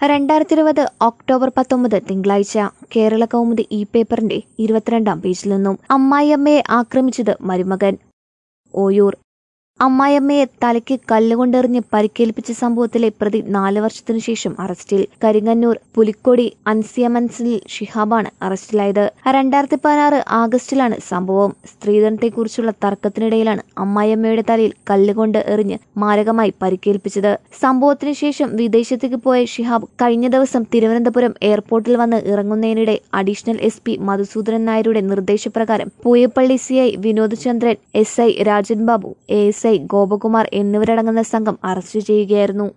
രണ്ടായിരത്തി ഇരുപത് ഒക്ടോബർ പത്തൊമ്പത് തിങ്കളാഴ്ച കേരള കൗമുദി ഇ പേപ്പറിന്റെ ഇരുപത്തിരണ്ടാം പേജിൽ നിന്നും അമ്മായിയമ്മയെ ആക്രമിച്ചത് മരുമകൻ ഓയൂർ അമ്മായിയമ്മയെ തലയ്ക്ക് കല്ലുകൊണ്ടെറിഞ്ഞ് പരിക്കേൽപ്പിച്ച സംഭവത്തിലെ പ്രതി നാല് വർഷത്തിനു ശേഷം അറസ്റ്റിൽ കരിങ്ങന്നൂർ പുലിക്കൊടി അൻസിയമൻസിൽ ഷിഹാബാണ് അറസ്റ്റിലായത് രണ്ടായിരത്തി പതിനാറ് ആഗസ്റ്റിലാണ് സംഭവം സ്ത്രീധനത്തെക്കുറിച്ചുള്ള തർക്കത്തിനിടയിലാണ് അമ്മായിയമ്മയുടെ തലയിൽ കല്ലുകൊണ്ട് എറിഞ്ഞ് മാരകമായി പരിക്കേൽപ്പിച്ചത് സംഭവത്തിനു ശേഷം വിദേശത്തേക്ക് പോയ ഷിഹാബ് കഴിഞ്ഞ ദിവസം തിരുവനന്തപുരം എയർപോർട്ടിൽ വന്ന് ഇറങ്ങുന്നതിനിടെ അഡീഷണൽ എസ് പി മധുസൂദനൻ നായരുടെ നിർദ്ദേശപ്രകാരം Pooyappally C I Vinod Chandran S I Rajan Babu A S I Gopakumar എന്നിവരടങ്ങുന്ന സംഘം അറസ്റ്റ് ചെയ്യുകയായിരുന്നു